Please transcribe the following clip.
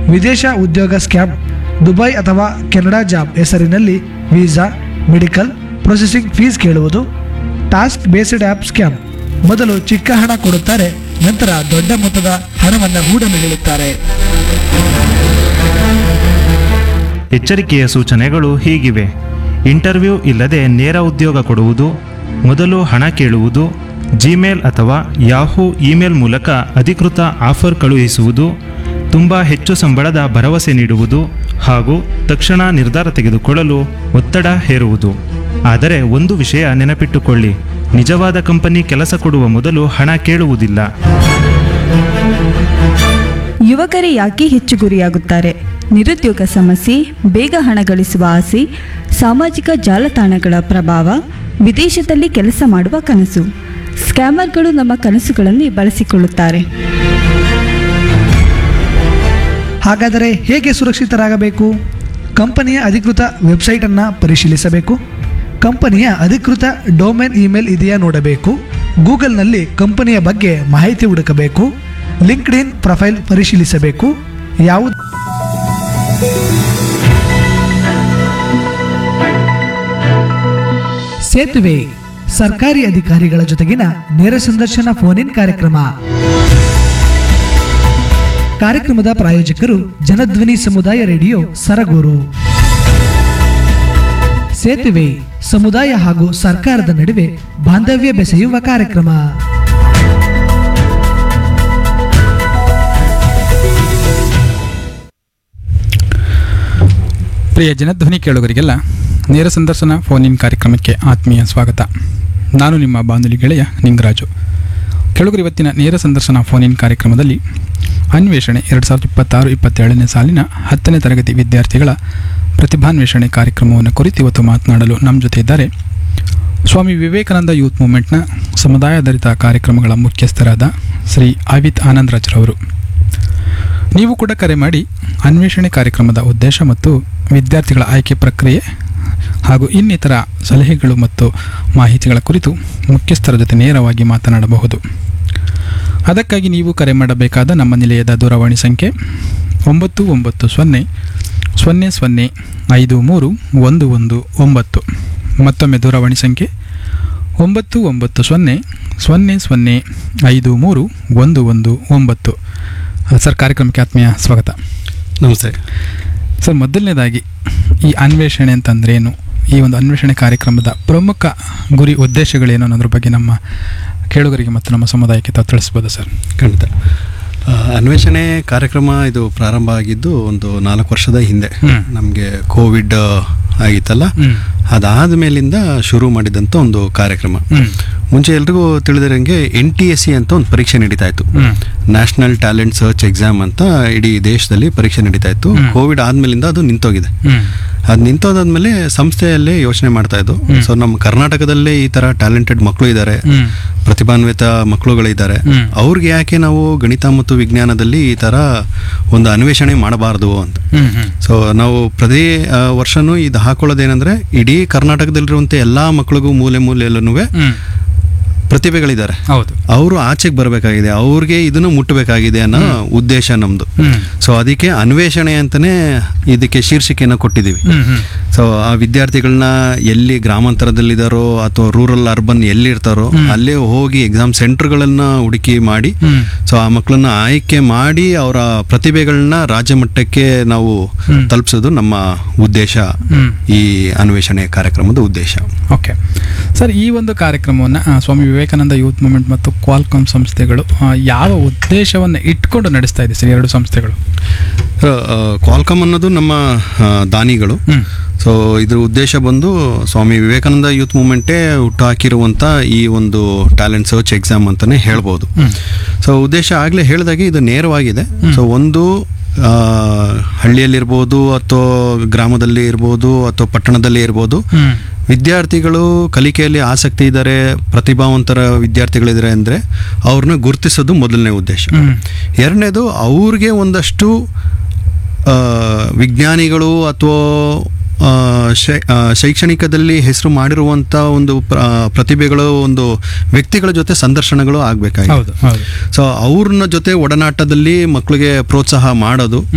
ವಿದೇಶ ಉದ್ಯೋಗ ಸ್ಕ್ಯಾಮ್ ದುಬೈ ಅಥವಾ ಕೆನಡಾ ಜಾಬ್ ಹೆಸರಿನಲ್ಲಿ ವೀಸಾ ಮೆಡಿಕಲ್ ಪ್ರೊಸೆಸಿಂಗ್ ಫೀಸ್ ಕೇಳುವುದು ಟಾಸ್ಕ್ ಬೇಸ್ಡ್ ಆ್ಯಪ್ ಸ್ಕ್ಯಾಮ್ ಮೊದಲು ಚಿಕ್ಕ ಹಣ ಕೊಡುತ್ತಾರೆ ನಂತರ ದೊಡ್ಡ ಮೊತ್ತದ ಹಣವನ್ನು ಹೂಡಲು ಹೇಳುತ್ತಾರೆ ಎಚ್ಚರಿಕೆಯ ಸೂಚನೆಗಳು ಹೀಗಿವೆ ಇಂಟರ್ವ್ಯೂ ಇಲ್ಲದೆ ನೇರ ಉದ್ಯೋಗ ಕೊಡುವುದು ಮೊದಲು ಹಣ ಕೇಳುವುದು ಜಿಮೇಲ್ ಅಥವಾ ಯಾಹೂ ಇಮೇಲ್ ಮೂಲಕ ಅಧಿಕೃತ ಆಫರ್ ಕಳುಹಿಸುವುದು ತುಂಬ ಹೆಚ್ಚು ಸಂಬಳದ ಭರವಸೆ ನೀಡುವುದು ಹಾಗೂ ತಕ್ಷಣ ನಿರ್ಧಾರ ತೆಗೆದುಕೊಳ್ಳಲು ಒತ್ತಡ ಹೇರುವುದು ಆದರೆ ಒಂದು ವಿಷಯ ನೆನಪಿಟ್ಟುಕೊಳ್ಳಿ ನಿಜವಾದ ಕಂಪನಿ ಕೆಲಸ ಕೊಡುವ ಮೊದಲು ಹಣ ಕೇಳುವುದಿಲ್ಲ ಯುವಕರೇ ಯಾಕೆ ಹೆಚ್ಚು ಗುರಿಯಾಗುತ್ತಾರೆ ನಿರುದ್ಯೋಗ ಸಮಸ್ಯೆ ಬೇಗ ಹಣ ಗಳಿಸುವ ಆಸೆ ಸಾಮಾಜಿಕ ಜಾಲತಾಣಗಳ ಪ್ರಭಾವ ವಿದೇಶದಲ್ಲಿ ಕೆಲಸ ಮಾಡುವ ಕನಸು ಸ್ಕ್ಯಾಮರ್ಗಳು ನಮ್ಮ ಕನಸುಗಳನ್ನು ಬಳಸಿಕೊಳ್ಳುತ್ತಾರೆ ಹಾಗಾದರೆ ಹೇಗೆ ಸುರಕ್ಷಿತರಾಗಬೇಕು ಕಂಪನಿಯ ಅಧಿಕೃತ ವೆಬ್ಸೈಟನ್ನು ಪರಿಶೀಲಿಸಬೇಕು ಕಂಪನಿಯ ಅಧಿಕೃತ ಡೊಮೇನ್ ಇಮೇಲ್ ಇದೆಯಾ ನೋಡಬೇಕು ಗೂಗಲ್ನಲ್ಲಿ ಕಂಪನಿಯ ಬಗ್ಗೆ ಮಾಹಿತಿ ಹುಡುಕಬೇಕು ಲಿಂಕ್ಡ್ ಇನ್ ಪ್ರೊಫೈಲ್ ಪರಿಶೀಲಿಸಬೇಕು ಯಾವುದು ಸೇತುವೆ ಸರ್ಕಾರಿ ಅಧಿಕಾರಿಗಳ ಜೊತೆಗಿನ ನೇರ ಸಂದರ್ಶನ ಫೋನ್ ಇನ್ ಕಾರ್ಯಕ್ರಮ ಕಾರ್ಯಕ್ರಮದ ಪ್ರಾಯೋಜಕರು ಜನಧ್ವನಿ ಸಮುದಾಯ ರೇಡಿಯೋ ಸರಗೂರು ಸೇತುವೆ ಸಮುದಾಯ ಹಾಗೂ ಸರ್ಕಾರದ ನಡುವೆ ಬಾಂಧವ್ಯ ಬೆಸೆಯುವ ಕಾರ್ಯಕ್ರಮ ಪ್ರಿಯ ಜನಧ್ವನಿ ಕೇಳುಗರಿಗೆಲ್ಲ ನೇರ ಸಂದರ್ಶನ ಫೋನ್ ಇನ್ ಕಾರ್ಯಕ್ರಮಕ್ಕೆ ಆತ್ಮೀಯ ಸ್ವಾಗತ ನಾನು ನಿಮ್ಮ ಬಾನುಲಿ ಗೆಳೆಯ ನಿಂಗರಾಜು ಕೆಳಗರು ಇವತ್ತಿನ ನೇರ ಸಂದರ್ಶನ ಫೋನ್ ಇನ್ ಕಾರ್ಯಕ್ರಮದಲ್ಲಿ ಅನ್ವೇಷಣೆ ಎರಡು ಸಾವಿರದ ಇಪ್ಪತ್ತಾರು ಇಪ್ಪತ್ತೇಳನೇ ಸಾಲಿನ ಹತ್ತನೇ ತರಗತಿ ವಿದ್ಯಾರ್ಥಿಗಳ ಪ್ರತಿಭಾನ್ವೇಷಣೆ ಕಾರ್ಯಕ್ರಮವನ್ನು ಕುರಿತು ಇವತ್ತು ಮಾತನಾಡಲು ನಮ್ಮ ಜೊತೆ ಇದ್ದಾರೆ ಸ್ವಾಮಿ ವಿವೇಕಾನಂದ ಯೂತ್ ಮೂವ್ಮೆಂಟ್ನ ಸಮುದಾಯಾಧಾರಿತ ಕಾರ್ಯಕ್ರಮಗಳ ಮುಖ್ಯಸ್ಥರಾದ ಶ್ರೀ ಆವಿತ್ ಆನಂದರಾಜ್ರವರು ನೀವು ಕೂಡ ಕರೆ ಮಾಡಿ ಅನ್ವೇಷಣೆ ಕಾರ್ಯಕ್ರಮದ ಉದ್ದೇಶ ಮತ್ತು ವಿದ್ಯಾರ್ಥಿಗಳ ಆಯ್ಕೆ ಪ್ರಕ್ರಿಯೆ ಹಾಗೂ ಇನ್ನಿತರ ಸಲಹೆಗಳು ಮತ್ತು ಮಾಹಿತಿಗಳ ಕುರಿತು ಮುಖ್ಯಸ್ಥರ ಜೊತೆ ನೇರವಾಗಿ ಮಾತನಾಡಬಹುದು ಅದಕ್ಕಾಗಿ ನೀವು ಕರೆ ಮಾಡಬೇಕಾದ ನಮ್ಮ ನಿಲಯದ ದೂರವಾಣಿ ಸಂಖ್ಯೆ ಒಂಬತ್ತು ಒಂಬತ್ತು ಸೊನ್ನೆ ಸೊನ್ನೆ ಸೊನ್ನೆ ಐದು ಮೂರು ಒಂದು ಒಂದು ಒಂಬತ್ತು ಮತ್ತೊಮ್ಮೆ ದೂರವಾಣಿ ಸಂಖ್ಯೆ ಒಂಬತ್ತು ಒಂಬತ್ತು ಸೊನ್ನೆ ಸೊನ್ನೆ ಸೊನ್ನೆ ಐದು ಮೂರು ಒಂದು ಒಂದು ಒಂಬತ್ತು ಸರ್ ಕಾರ್ಯಕ್ರಮಕ್ಕೆ ಆತ್ಮೀಯ ಸ್ವಾಗತ ನಮಸ್ತೆ ಸರ್ ಮೊದಲನೇದಾಗಿ ಈ ಅನ್ವೇಷಣೆ ಅಂತಂದ್ರೆ ಏನು ಈ ಒಂದು ಅನ್ವೇಷಣೆ ಕಾರ್ಯಕ್ರಮದ ಪ್ರಮುಖ ಗುರಿ ಉದ್ದೇಶಗಳೇನು ಅನ್ನೋದ್ರ ಬಗ್ಗೆ ನಮ್ಮ ಕೇಳುಗರಿಗೆ ಮತ್ತು ನಮ್ಮ ಸಮುದಾಯಕ್ಕೆ ತಾವು ತಿಳಿಸ್ಬೋದು ಸರ್ ಖಂಡಿತ ಆ, ಅನ್ವೇಷಣೆ ಕಾರ್ಯಕ್ರಮ ಇದು ಪ್ರಾರಂಭ ಆಗಿದ್ದು ಒಂದು ನಾಲ್ಕು ವರ್ಷದ ಹಿಂದೆ ಹ್ಮ್. ನಮಗೆ ಕೋವಿಡ್ ಆಗಿತ್ತಲ್ಲ ಹ್ಮ್. ಅದಾದ ಮೇಲಿಂದ ಶುರು ಮಾಡಿದಂಥ ಒಂದು ಕಾರ್ಯಕ್ರಮ ಹ್ಮ್. ಮುಂಚೆ ಎಲ್ರಿಗೂ ತಿಳಿದಿರಂಗೆ ಎನ್ ಟಿ ಎಸ್ ಸಿ ಅಂತ ಒಂದು ಪರೀಕ್ಷೆ ನಡೀತಾ ಇತ್ತು ಹ್ಮ್. ನ್ಯಾಷನಲ್ ಟ್ಯಾಲೆಂಟ್ ಸರ್ಚ್ ಎಕ್ಸಾಮ್ ಅಂತ ಇಡೀ ದೇಶದಲ್ಲಿ ಪರೀಕ್ಷೆ ನಡೀತಾ ಇತ್ತು ಹ್ಮ್. ಕೋವಿಡ್ ಆದ್ಮೇಲಿಂದ ಅದು ನಿಂತೋಗಿದೆ ಹ್ಮ್. ಅದು ನಿಂತೋದಾದ್ಮೇಲೆ ಸಂಸ್ಥೆಯಲ್ಲೇ ಯೋಚನೆ ಮಾಡ್ತಾ ಇದ್ದು ಹ್ಮ್. ಸೊ ನಮ್ಮ ಕರ್ನಾಟಕದಲ್ಲೇ ಈ ತರ ಟ್ಯಾಲೆಂಟೆಡ್ ಮಕ್ಕಳು ಇದ್ದಾರೆ ಹ್ಮ್. ಪ್ರತಿಭಾನ್ವಿತ ಮಕ್ಕಳುಗಳಿದ್ದಾರೆ ಹ್ಮ್. ಅವ್ರಿಗೆ ಯಾಕೆ ನಾವು ಗಣಿತ ಮತ್ತು ವಿಜ್ಞಾನದಲ್ಲಿ ಈ ತರ ಒಂದು ಅನ್ವೇಷಣೆ ಮಾಡಬಾರ್ದು ಅಂತ ಹ್ಮ್. ಹ್ಮ್. ಸೊ ನಾವು ಪ್ರತಿ ಆ, ವರ್ಷನೂ ಇದು ಹಾಕೊಳ್ಳೋದೇನೆಂದ್ರೆ ಇಡೀ ಕರ್ನಾಟಕದಲ್ಲಿರುವಂತೆ ಎಲ್ಲಾ ಮಕ್ಕಳಿಗೂ ಮೂಲೆ ಮೂಲೆಯಲ್ಲೂ ಹ್ಮ್. ಪ್ರತಿಭೆಗಳಿದ್ದಾರೆ ಹೌದು ಅವರು ಆಚೆಗೆ ಬರಬೇಕಾಗಿದೆ ಅವ್ರಿಗೆ ಇದನ್ನು ಮುಟ್ಟಬೇಕಾಗಿದೆ ಅನ್ನೋ ಉದ್ದೇಶ ನಮ್ದು ಹ್ಮ್. ಸೊ ಅದಕ್ಕೆ ಅನ್ವೇಷಣೆ ಅಂತಾನೆ ಇದಕ್ಕೆ ಶೀರ್ಷಿಕೆಯನ್ನು ಕೊಟ್ಟಿದ್ದೀವಿ ಹ್ಮ್. ಹ್ಮ್. ಸೊ ಆ ವಿದ್ಯಾರ್ಥಿಗಳನ್ನ ಎಲ್ಲಿ ಗ್ರಾಮಾಂತರದಲ್ಲಿದ್ದಾರೋ ಅಥವಾ ರೂರಲ್ ಅರ್ಬನ್ ಎಲ್ಲಿರ್ತಾರೋ ಅಲ್ಲೇ ಹೋಗಿ ಎಕ್ಸಾಮ್ ಸೆಂಟರ್ಗಳನ್ನ ಹುಡುಕಿ ಮಾಡಿ ಹ್ಮ್. ಸೊ ಆ ಮಕ್ಕಳನ್ನ ಆಯ್ಕೆ ಮಾಡಿ ಅವರ ಪ್ರತಿಭೆಗಳನ್ನ ರಾಜ್ಯ ಮಟ್ಟಕ್ಕೆ ನಾವು ಹ್ಮ್. ತಲುಪಿಸೋದು ನಮ್ಮ ಉದ್ದೇಶ ಹ್ಮ್. ಈ ಅನ್ವೇಷಣೆ ಕಾರ್ಯಕ್ರಮದ ಉದ್ದೇಶ ಓಕೆ ಸರ್ ಈ ಒಂದು ಕಾರ್ಯಕ್ರಮವನ್ನು ಆ, ಸ್ವಾಮಿ ವಿವೇಕಾನಂದ ಯೂತ್ ಮೂವ್ಮೆಂಟ್ ಮತ್ತು ಕ್ವಾಲ್ಕಾಮ್ ಸಂಸ್ಥೆಗಳು ಆ, ಯಾವ ಉದ್ದೇಶವನ್ನು ಇಟ್ಕೊಂಡು ನಡೆಸ್ತಾ ಇದೆ ಸರ್ ಎರಡು ಸಂಸ್ಥೆಗಳು ಕ್ವಾಲ್ಕಮ್ ಅನ್ನೋದು ನಮ್ಮ ಆ, ದಾನಿಗಳು ಹ್ಮ್. ಸೊ ಇದ್ರ ಉದ್ದೇಶ ಬಂದು ಸ್ವಾಮಿ ವಿವೇಕಾನಂದ ಯೂತ್ ಮೂವ್ಮೆಂಟೇ ಹುಟ್ಟು ಹಾಕಿರುವಂಥ ಈ ಒಂದು ಟ್ಯಾಲೆಂಟ್ ಸರ್ಚ್ ಎಕ್ಸಾಮ್ ಅಂತಾನೆ ಹೇಳ್ಬೋದು ಹ್ಮ್. ಸೊ ಉದ್ದೇಶ ಆಗಲೇ ಹೇಳಿದಾಗೆ ಇದು ನೇರವಾಗಿದೆ ಸೊ ಒಂದು ಆ, ಹಳ್ಳಿಯಲ್ಲಿರ್ಬೋದು ಅಥವಾ ಗ್ರಾಮದಲ್ಲಿ ಇರ್ಬೋದು ಅಥವಾ ಪಟ್ಟಣದಲ್ಲಿ ಇರ್ಬೋದು ಹ್ಮ್. ವಿದ್ಯಾರ್ಥಿಗಳು ಕಲಿಕೆಯಲ್ಲಿ ಆಸಕ್ತಿ ಇದ್ದಾರೆ ಪ್ರತಿಭಾವಂತರ ವಿದ್ಯಾರ್ಥಿಗಳಿದ್ದಾರೆ ಅಂದರೆ ಅವ್ರನ್ನ ಗುರುತಿಸೋದು ಮೊದಲನೇ ಉದ್ದೇಶ ಹ್ಮ್. ಎರಡನೇದು ಅವ್ರಿಗೆ ಒಂದಷ್ಟು ಆ, ವಿಜ್ಞಾನಿಗಳು ಅಥವಾ ಆ, ಶೈ- ಆ, ಶೈಕ್ಷಣಿಕದಲ್ಲಿ ಹೆಸರು ಮಾಡಿರುವಂಥ ಒಂದು ಪ್ರ- ಪ್ರತಿಭೆಗಳು ಒಂದು ವ್ಯಕ್ತಿಗಳ ಜೊತೆ ಸಂದರ್ಶನಗಳು ಆಗಬೇಕಾಗಿದೆ ಹೌದು ಹೌದು ಸೊ ಅವ್ರನ್ನ ಜೊತೆ ಒಡನಾಟದಲ್ಲಿ ಮಕ್ಕಳಿಗೆ ಪ್ರೋತ್ಸಾಹ ಮಾಡೋದು